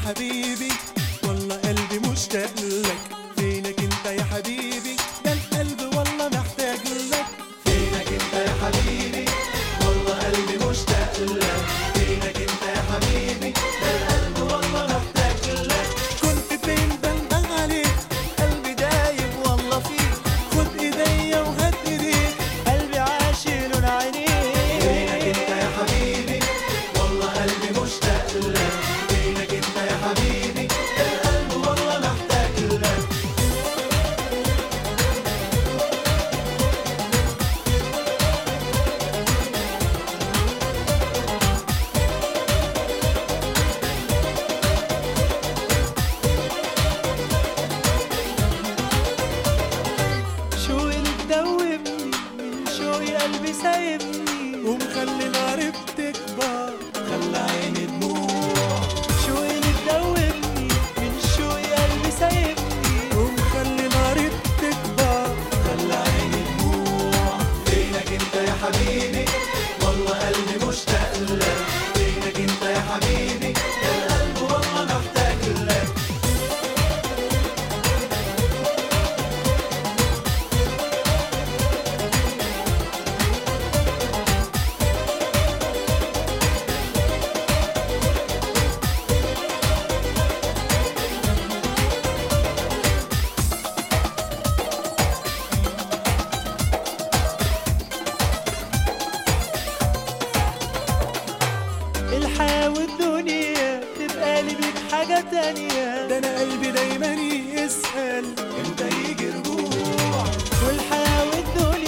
حبيبي والله قلبي مشتاق لك فينك انت يا حبيبي ده القلب والله محتاج لك فينك انت يا حبيبي والله قلبي مشتاق لك فينك انت يا حبيبي ده القلب والله محتاج لك كنت فين بندم عليك قلبي دايب والله فيك خد ايديا وهات ايديك قلبي عاشق عينيك فينك انت يا حبيبي والله قلبي مشتاق لك فينك انت يا حبيبي ده القلب والله محتاج لك شوقي اللي تدوبني من شوقي قلبي سايبني ومخلي ناري بتكبر خلى عيني دموع شوقي اللي تدوبني من شوقي قلبي سايبني ومخلي ناري بتكبر خلى عيني دموع فينك انت يا حبيبي والله قلبي مشتاق لك فينك انت يا حبيبي ده القلب والله محتاج لك الحياة والدنيا تبقى لي بيك حاجة تانية ده انا قلبي دايما يسأل امتى يجي رجوع والحياة والدنيا